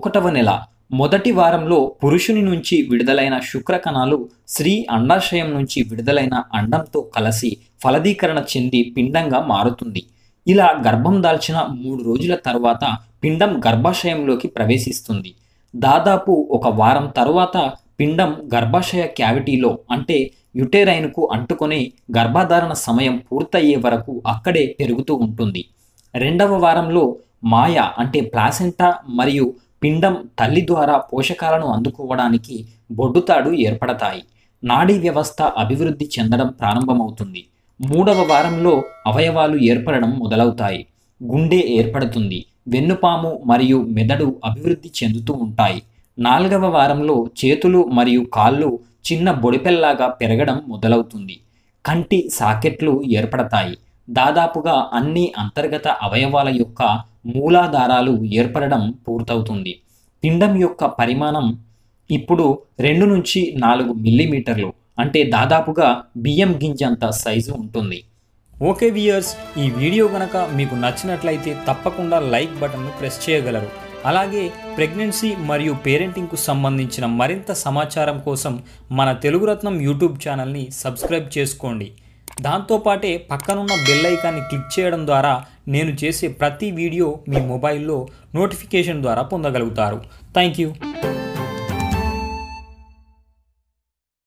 ఒకటవ నెల మొదటి వారంలో పురుషుని నుంచి విడుదలైన శుక్రకణాలు స్త్రీ అండాశయం నుంచి విడుదలైన అండంతో కలిసి ఫలదీకరణ చెంది పిండంగా మారుతుంది ఇలా గర్భం దాల్చిన మూడు రోజుల తర్వాత పిండం గర్భాశయంలోకి ప్రవేశిస్తుంది దాదాపు ఒక వారం తరువాత పిండం గర్భాశయ క్యావిటీలో అంటే యుటేరైన్కు అంటుకొని గర్భధారణ సమయం పూర్తయ్యే వరకు అక్కడే పెరుగుతూ ఉంటుంది రెండవ వారంలో మాయ అంటే ప్లాసెంటా మరియు పిండం తల్లి ద్వారా పోషకాలను అందుకోవడానికి బొడ్డుతాడు ఏర్పడతాయి నాడీ వ్యవస్థ అభివృద్ధి చెందడం ప్రారంభమవుతుంది మూడవ వారంలో అవయవాలు ఏర్పడడం మొదలవుతాయి గుండె ఏర్పడుతుంది వెన్నుపాము మరియు మెదడు అభివృద్ధి చెందుతూ ఉంటాయి నాలుగవ వారంలో చేతులు మరియు కాళ్ళు చిన్న బొడిపెల్లాగా పెరగడం మొదలవుతుంది కంటి సాకెట్లు ఏర్పడతాయి దాదాపుగా అన్ని అంతర్గత అవయవాల యొక్క మూలాధారాలు ఏర్పడడం పూర్తవుతుంది పిండం యొక్క పరిమాణం ఇప్పుడు రెండు నుంచి నాలుగు మిల్లీమీటర్లు అంటే దాదాపుగా బియ్యం గింజంత సైజు ఉంటుంది ఓకే వియర్స్ ఈ వీడియో గనక మీకు నచ్చినట్లయితే తప్పకుండా లైక్ బటన్ను ప్రెస్ చేయగలరు అలాగే ప్రెగ్నెన్సీ మరియు పేరెంటింగ్కు సంబంధించిన మరింత సమాచారం కోసం మన తెలుగు రత్నం యూట్యూబ్ ఛానల్ని సబ్స్క్రైబ్ చేసుకోండి దాంతోపాటే పక్కనున్న బెల్ ఐకాన్ని క్లిక్ చేయడం ద్వారా నేను చేసే ప్రతి వీడియో మీ మొబైల్లో నోటిఫికేషన్ ద్వారా పొందగలుగుతారు థ్యాంక్ యూ